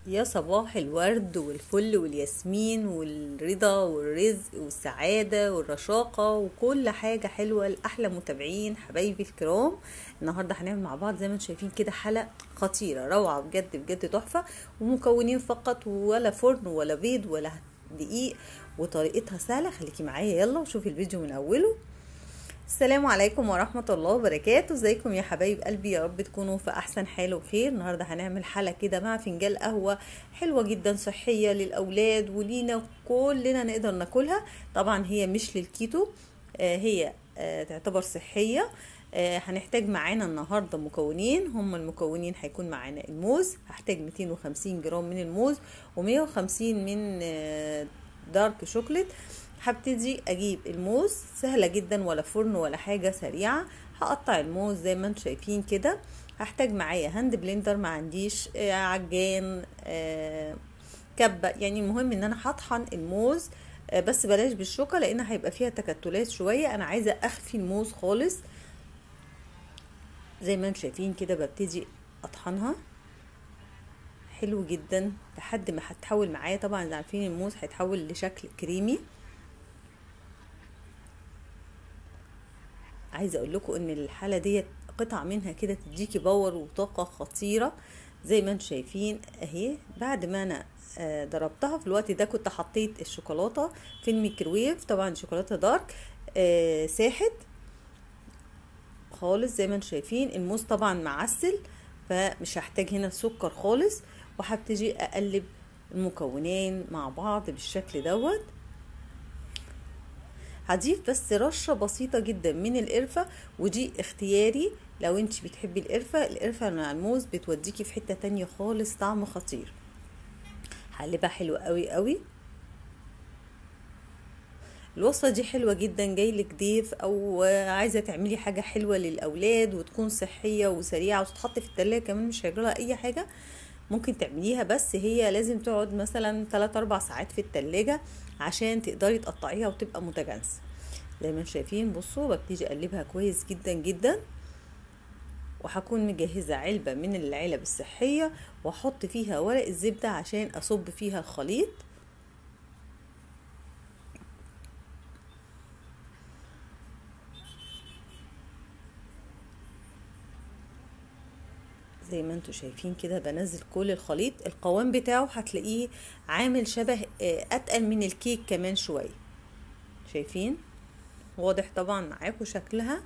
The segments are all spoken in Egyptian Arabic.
يا صباح الورد والفل والياسمين والرضا والرزق والسعادة والرشاقة وكل حاجة حلوة لأحلى متابعين حبايبي الكرام النهاردة هنعمل مع بعض زي ما انتم شايفين كده حلقة خطيرة روعة بجد بجد تحفة ومكونين فقط ولا فرن ولا بيض ولا دقيق وطريقتها سهلة خليكي معايا يلا وشوفي الفيديو من أوله السلام عليكم ورحمة الله وبركاته ازيكم يا حبايب قلبي يا رب تكونوا في احسن حال وخير النهاردة هنعمل حلقة كده مع فنجان قهوة حلوة جدا صحية للاولاد ولينا كلنا نقدر ناكلها طبعا هي مش للكيتو آه هي آه تعتبر صحية آه هنحتاج معانا النهاردة مكونين هم المكونين هيكون معانا الموز هحتاج 250 جرام من الموز و150 من آه دارك شوكليت هبتدي اجيب الموز سهله جدا ولا فرن ولا حاجه سريعه هقطع الموز زي ما انتم شايفين كده هحتاج معايا هاند بلندر ما عنديش آه عجان آه كبه يعني المهم ان انا هطحن الموز آه بس بلاش بالشوكه لان هيبقى فيها تكتلات شويه انا عايزه اخفي الموز خالص زي ما انتم شايفين كده ببتدي اطحنها حلو جدا لحد ما هتحول معايا طبعا عارفين الموز هيتحول لشكل كريمي عايزه اقول لكم ان الحاله ديت قطع منها كده تديكي باور وطاقه خطيره زي ما انتم شايفين اهي بعد ما انا آه ضربتها في الوقت ده كنت حطيت الشوكولاته في الميكروويف طبعا شوكولاته دارك آه ساحت خالص زي ما انتم شايفين الموز طبعا معسل فمش هحتاج هنا سكر خالص وهبتدي اقلب المكونين مع بعض بالشكل دوت هضيف بس رشة بسيطة جدا من القرفة ودي اختياري لو انت بتحبي القرفة القرفة مع الموز بتوديكي في حتة تانية خالص طعم خطير هقلبها حلو قوي قوي الوصفة دي حلوة جدا جايلك ضيف او عايزة تعملي حاجة حلوة للأولاد وتكون صحية وسريعة وتتحط في التلاجة كمان مش هيجرالها أي حاجة ممكن تعمليها بس هي لازم تقعد مثلا 3 4 ساعات في التلاجة عشان تقدري تقطعيها وتبقى متجانسه زي ما شايفين بصوا ببتدي اقلبها كويس جدا جدا وهكون مجهزه علبه من العلب الصحيه واحط فيها ورق الزبده عشان اصب فيها الخليط زي ما انتم شايفين كده بنزل كل الخليط القوام بتاعه هتلاقيه عامل شبه اتقل من الكيك كمان شويه شايفين واضح طبعا معاكم شكلها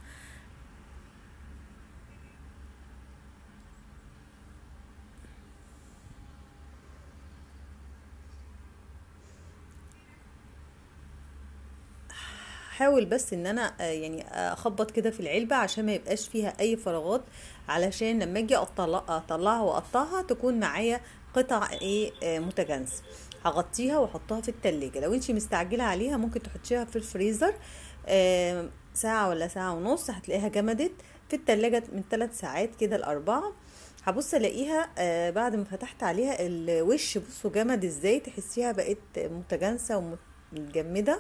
حاول بس ان انا يعني اخبط كده في العلبه عشان ما يبقاش فيها اي فراغات علشان لما اجي اطلعها واقطعها تكون معايا قطع ايه متجانسه هغطيها واحطها في التلاجة لو انتي مستعجله عليها ممكن تحطيها في الفريزر ساعه ولا ساعه ونص هتلاقيها جمدت في التلاجة من 3 ساعات كده لأربعة هبص الاقيها آه بعد ما فتحت عليها الوش بصوا جمد ازاي تحسيها بقت متجانسه ومتجمده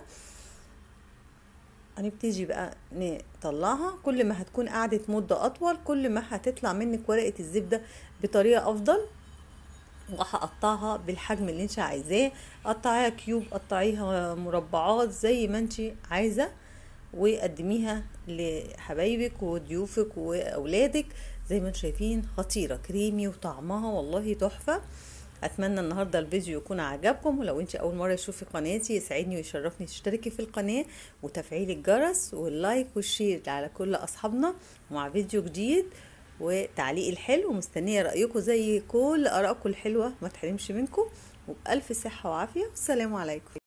هنبتدي بقى نطلعها كل ما هتكون قعدت مدة أطول كل ما هتطلع منك ورقة الزبدة بطريقة أفضل وهقطعها بالحجم اللي انت عايزاه قطعيها كيوب قطعيها مربعات زي ما انت عايزة وقدميها لحبايبك وضيوفك واولادك زي ما انتم شايفين خطيرة كريمي وطعمها والله تحفة اتمنى النهارده الفيديو يكون عجبكم ولو انت اول مره تشوفي قناتي يسعدني ويشرفني تشتركي في القناه وتفعيل الجرس واللايك والشير على كل اصحابنا ومع فيديو جديد وتعليق الحلو ومستنيه رايكم زي كل ارائكم الحلوه ما تحرمش منكم وبالف صحه وعافيه والسلام عليكم